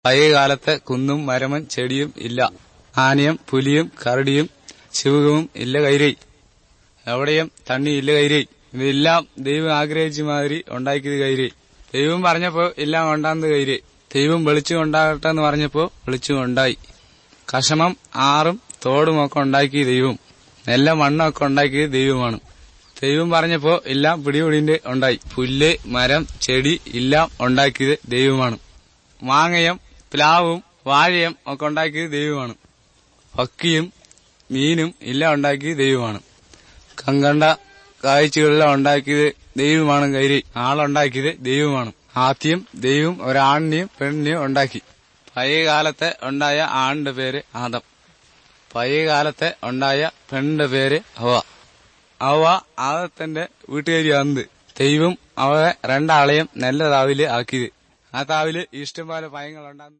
പഴയ കാലത്തെ കുന്നും മരമൻ ചെടിയും ഇല്ല ആനയും പുലിയും കരടിയും ശിവകവും ഇല്ല കൈരൈ എവിടെയും തണ്ണി ഇല്ല കൈരൈ ഇതെല്ലാം ദൈവം ആഗ്രഹിച്ച മാതിരി ഉണ്ടാക്കിയത് കൈരൈ ദൈവം പറഞ്ഞപ്പോ എല്ലാം ഉണ്ടാകുന്നത് കൈരൈ ദൈവം വെളിച്ചം ഉണ്ടാകട്ടെ എന്ന് പറഞ്ഞപ്പോ വെളിച്ചം ഉണ്ടായി കഷമം ആറും തോടും ഒക്കെ ഉണ്ടാക്കിയ ദൈവം നെല്ല മണ്ണൊക്കെ ഉണ്ടാക്കിയത് ദൈവമാണ് ദൈവം പറഞ്ഞപ്പോ എല്ലാം പിടിപിടിന്റെ ഉണ്ടായി പുല്ല് മരം ചെടി എല്ലാം ഉണ്ടാക്കിയത് ദൈവമാണ് മാങ്ങയും പ്ലാവും വാഴയും ഒക്കെ ഉണ്ടാക്കിയത് ദൈവമാണ് പക്കിയും മീനും എല്ലാം ഉണ്ടാക്കിയത് ദൈവമാണ് കങ്കണ്ട കാഴ്ചകളെല്ലാം ഉണ്ടാക്കിയത് ദൈവമാണ് കൈരി ആളുണ്ടാക്കിയത് ദൈവമാണ് ആദ്യം ദൈവം ഒരാണിനെയും പെണ്ണിനെയും ഉണ്ടാക്കി പഴയ കാലത്തെ ഉണ്ടായ ആണിന്റെ പേര് ആദം പഴയ കാലത്തെ ഉണ്ടായ പെണ്ണിന്റെ പേര് ഹവ അവ ആദത്തിന്റെ വീട്ടുകാരി അന്ത് ദൈവം അവരെ രണ്ടാളെയും നല്ല താവില് ആക്കിയത് ആ താവില് ഇഷ്ടംപോലെ ഭയങ്ങളുണ്ടാകുന്നു